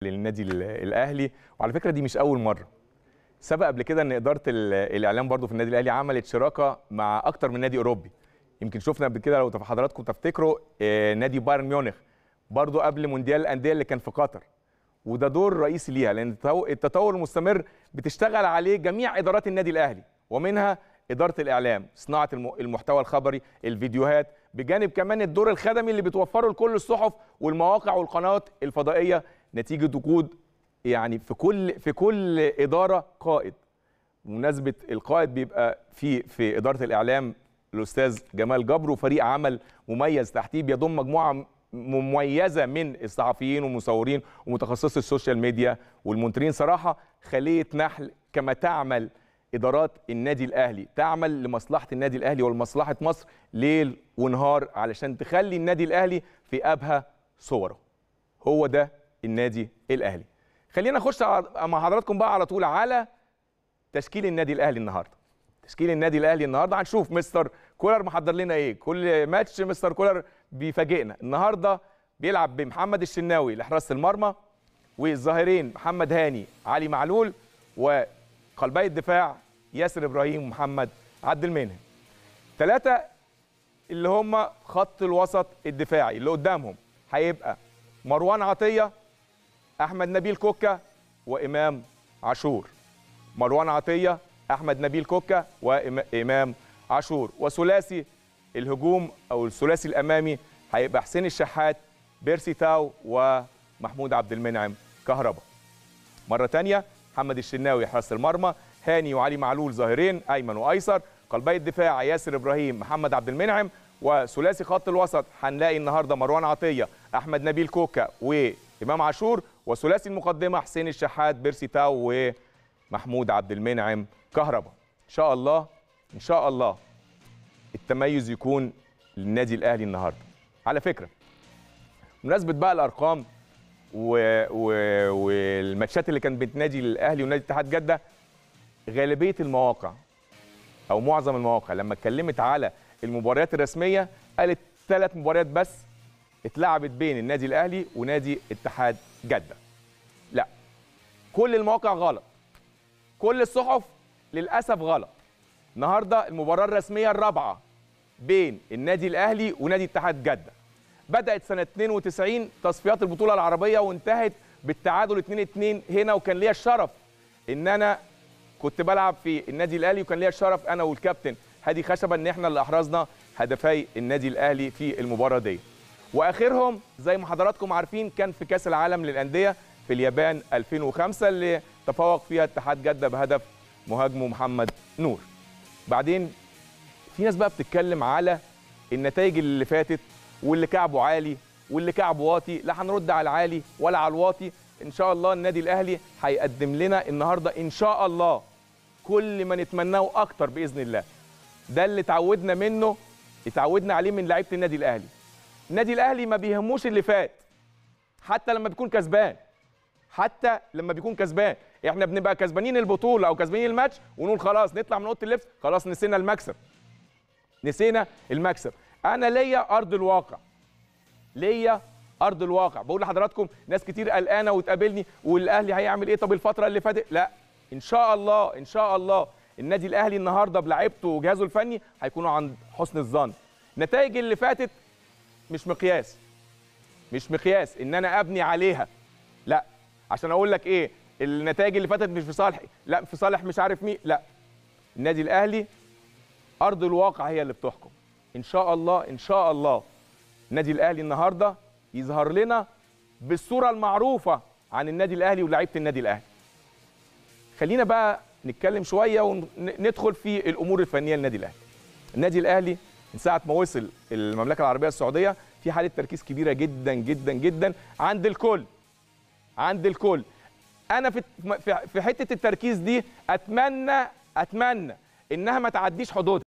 للنادي ال- الاهلي وعلى فكره دي مش اول مره سبق قبل كده ان اداره ال- الاعلام برضو في النادي الاهلي عملت شراكه مع اكتر من نادي اوروبي يمكن شفنا قبل كده لو تف- حضراتكم تفتكروا آه، نادي بايرن ميونخ برضو قبل مونديال الانديه اللي كان في قطر وده دور رئيسي ليها لان التطو- التطور المستمر بتشتغل عليه جميع ادارات النادي الاهلي ومنها اداره الاعلام صناعه الم- المحتوى الخبري الفيديوهات بجانب كمان الدور الخدمي اللي بتوفره لكل الصحف والمواقع والقنوات الفضائيه نتيجه وجود يعني في كل في كل اداره قائد بمناسبه القائد بيبقى في في اداره الاعلام الاستاذ جمال جبر وفريق عمل مميز تحتيه بيضم مجموعه م- مميزه من الصحفيين والمصورين ومتخصصي السوشيال ميديا والمنترين صراحه خليه نحل كما تعمل ادارات النادي الاهلي تعمل لمصلحه النادي الاهلي ولمصلحه مصر ليل ونهار علشان تخلي النادي الاهلي في ابهى صوره هو ده النادي الاهلي خلينا نخش على- مع حضراتكم بقى على طول على تشكيل النادي الاهلي النهارده تشكيل النادي الاهلي النهارده هنشوف مستر كولر محضر لنا ايه كل ماتش مستر كولر بيفاجئنا النهارده بيلعب بمحمد الشناوي لحراسه المرمى والظاهرين محمد هاني علي معلول وقلبي الدفاع ياسر ابراهيم ومحمد عبد المنعم ثلاثه اللي هم خط الوسط الدفاعي اللي قدامهم هيبقى مروان عطيه احمد نبيل كوكا وامام عاشور مروان عطيه احمد نبيل كوكا وامام عاشور وثلاثي الهجوم او الثلاثي الامامي هيبقى حسين الشحات بيرسي تاو ومحمود عبد المنعم كهربا مره تانية محمد الشناوي حراس المرمى هاني وعلي معلول ظاهرين ايمن وايسر قلبي الدفاع ياسر ابراهيم محمد عبد المنعم وثلاثي خط الوسط هنلاقي النهارده مروان عطيه احمد نبيل كوكا وامام عاشور وثلاثي المقدمه حسين الشحات بيرسي تاو ومحمود عبد المنعم كهربا ان شاء الله ان شاء الله التميز يكون للنادي الاهلي النهارده على فكره بمناسبه بقى الارقام و... و... والماتشات اللي كانت بين نادي الاهلي ونادي اتحاد جده غالبيه المواقع او معظم المواقع لما اتكلمت على المباريات الرسميه قالت ثلاث مباريات بس اتلعبت بين النادي الاهلي ونادي اتحاد جده لا كل المواقع غلط كل الصحف للاسف غلط النهارده المباراه الرسميه الرابعه بين النادي الاهلي ونادي اتحاد جده بدات سنه 92 تصفيات البطوله العربيه وانتهت بالتعادل 2-2 هنا وكان ليا الشرف ان انا كنت بلعب في النادي الاهلي وكان ليا الشرف انا والكابتن هادي خشبه ان احنا اللي احرزنا هدفي النادي الاهلي في المباراه دي واخرهم زي ما حضراتكم عارفين كان في كاس العالم للانديه في اليابان 2005 اللي تفوق فيها اتحاد جده بهدف مهاجمه محمد نور بعدين في ناس بقى بتتكلم على النتائج اللي فاتت واللي كعبه عالي واللي كعبه واطي لا هنرد على العالي ولا على الواطي ان شاء الله النادي الاهلي هيقدم لنا النهارده ان شاء الله كل ما نتمناه اكتر باذن الله ده اللي اتعودنا منه اتعودنا عليه من لعيبه النادي الاهلي النادي الاهلي ما بيهموش اللي فات حتى لما بيكون كسبان حتى لما بيكون كسبان احنا بنبقى كسبانين البطوله او كسبانين الماتش ونقول خلاص نطلع من اوضه اللبس خلاص نسينا المكسب نسينا المكسب انا ليا ارض الواقع ليا ارض الواقع بقول لحضراتكم ناس كتير قلقانه وتقابلني والاهلي هيعمل ايه طب الفتره اللي فاتت لا ان شاء الله ان شاء الله النادي الاهلي النهارده بلعيبته وجهازه الفني هيكونوا عند حسن الظن النتائج اللي فاتت مش مقياس مش مقياس ان انا ابني عليها لا عشان اقول لك ايه النتائج اللي فاتت مش في صالحي لا في صالح مش عارف مين لا النادي الاهلي ارض الواقع هي اللي بتحكم ان شاء الله ان شاء الله النادي الاهلي النهارده يظهر لنا بالصوره المعروفه عن النادي الاهلي ولاعيبه النادي الاهلي خلينا بقى نتكلم شويه وندخل في الامور الفنيه للنادي الاهلي النادي الاهلي من ساعه ما وصل المملكه العربيه السعوديه في حاله تركيز كبيره جدا جدا جدا عند الكل عند الكل انا في في- في حته التركيز دي اتمنى اتمنى انها ما تعديش حدودها